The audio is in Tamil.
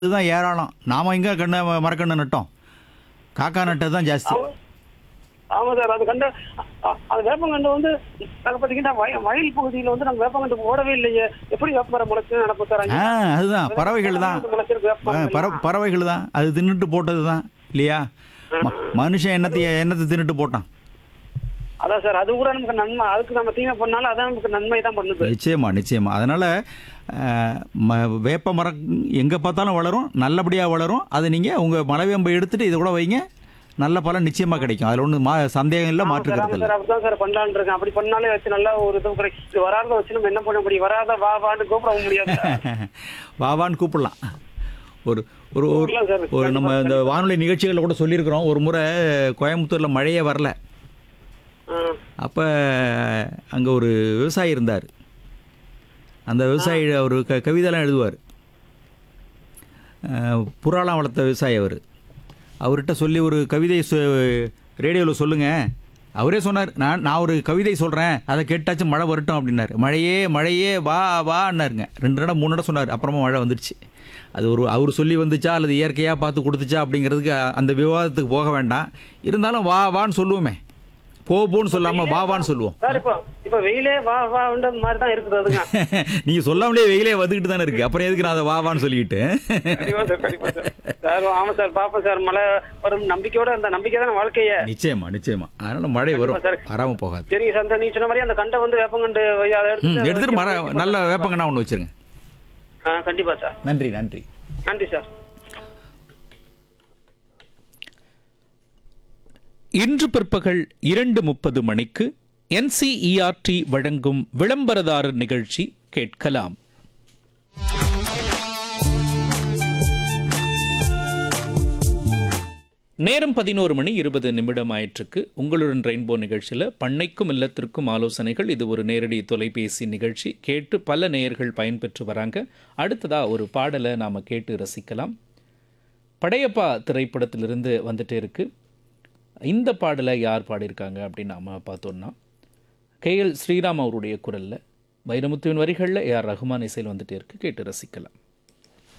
இதுதான் ஏராளம் நாம எங்க கண்ணை மரக்கண்ணு நட்டோம் காக்கா நட்டது தான் ஜாஸ்தி ஆமா. ஆமா சார் அது கண்ட அ- அது வேப்பங்கண்டு வந்து நாங்க பாத்தீங்கன்னா வய- வயல் பகுதியில வந்து நாங்க வேப்பங்கண்டு போடவே இல்லையே எப்படி வேப்பமரம் முளைச்சு நடக்கும் சார் ஆ அதுதான் பறவைகள் தான் முளைச்சிருக்கு ஆ, வேப்பமரம் பற பறவைகள் தான் அது தின்னுட்டு போட்டது தான் இல்லையா ம- மனுஷன் என்னத்தை என்னத்தை தின்னுட்டு போட்டான் அதான் சார் அது கூட நமக்கு நன்மை அதுக்கு நம்ம தீமை பண்ணாலும் அதான் நமக்கு நன்மை தான் பண்ணுது நிச்சயமா நிச்சயமா அதனால அஹ், ம- வேப்ப மரம் எங்கே பார்த்தாலும் வளரும் நல்லபடியாக வளரும் அதை நீங்கள் உங்கள் மலைவேம்பை எடுத்துட்டு இதை கூட வைங்க நல்ல பலன் நிச்சயமாக கிடைக்கும் அதில் ஒன்றும் மா சந்தேகம் இல்லை ஆமா மாற்று சார் கருத்து ஆமா இல்லை சார் அப்படிதான் சார் பண்ணலான்னு இருக்கேன் அப்படி பண்ணாலே வச்சு நல்லா ஒரு இது கிடைக்கும் இது வராத வச்சு நம்ம என்ன பண்ண முடியும் வராத வா வான்னு கூப்பிட முடியாது வாவான்னு கூப்பிடலாம் ஒரு ஒரு ஒரு- கூப்பிடலாம் சார். ஒரு நம்ம இந்த வானொலி நிகழ்ச்சிகளில் கூட சொல்லியிருக்கிறோம் ஒரு முறை கோயம்புத்தூரில் மழையே வரல ஆ. அப்போ அங்கே ஒரு விவசாயி இருந்தார் அந்த விவசாயி அவர் க கவிதைலாம் எழுதுவார் புறாலாம் வளர்த்த விவசாயி அவர் அவர்கிட்ட சொல்லி ஒரு கவிதை ரேடியோவில் சொல்லுங்கள் அவரே சொன்னார் நான் நான் ஒரு கவிதை சொல்கிறேன் அதை கேட்டாச்சும் மழை வரட்டும் அப்படின்னாரு மழையே மழையே வா வான்னாருங்க ரெண்டு இடம் மூணு இடம் சொன்னார் அப்புறமா மழை வந்துடுச்சு அது ஒரு அவர் சொல்லி வந்துச்சா அல்லது இயற்கையாக பார்த்து கொடுத்துச்சா அப்படிங்கிறதுக்கு அந்த விவாதத்துக்கு போக வேண்டாம் இருந்தாலும் வா வான்னு சொல்லுவோமே போ போன்னு சொல்லாமல் வா வான்னு சொல்லுவோம் சார் இப்போ இப்போ வெயிலே வா வான்ற மாதிரி தான் இருக்குது அதுங்க நீங்கள் சொல்லாமலே வெயிலே வந்துக்கிட்டு தானே இருக்குது அப்புறம் எதுக்கு நான் அதை வா வான்னு சொல்லிக்கிட்டு கண்டிப்பா சார் கண்டிப்பா சார் சார் ஆமா சார் பாப்போம் சார் மழை வரும் நம்பிக்கையோட அந்த நம்பிக்கை தான் வாழ்க்கைய நிச்சயமா நிச்சயமா அதனால மழை வரும் சார். வராமல் போகாது சரிங்க சார் இந்த நீ சொன்ன மாதிரி அந்த கண்டை வந்து வேப்பங்கண்டு வை- அதை ம் எடுத்து எடுத்துட்டு மர நல்ல வேப்பங்கண்ணா ஒன்று வச்சிருங்க ஆ, கண்டிப்பா சார் நன்றி நன்றி நன்றி சார் இன்று பிற்பகல் இரண்டு முப்பது மணிக்கு என்சிஇஆர்டி வழங்கும் விளம்பரதாரர் நிகழ்ச்சி கேட்கலாம் நேரம் பதினோரு மணி இருபது நிமிடம் ஆயிற்றுக்கு உங்களுடன் ரெயின்போ நிகழ்ச்சியில் பண்ணைக்கும் இல்லத்திற்கும் ஆலோசனைகள் இது ஒரு நேரடி தொலைபேசி நிகழ்ச்சி கேட்டு பல நேயர்கள் பயன்பெற்று வராங்க அடுத்ததா ஒரு பாடலை நாம் கேட்டு ரசிக்கலாம் படையப்பா திரைப்படத்திலிருந்து வந்துட்டே இருக்கு இந்த பாடலை யார் பாடியிருக்காங்க அப்படின்னு நாம் பார்த்தோம்னா கேஎல் ஸ்ரீராம் அவருடைய குரலில் வைரமுத்துவின் வரிகளில் ஏஆர் ரஹ்மான் இசையில் வந்துட்டே இருக்கு கேட்டு ரசிக்கலாம்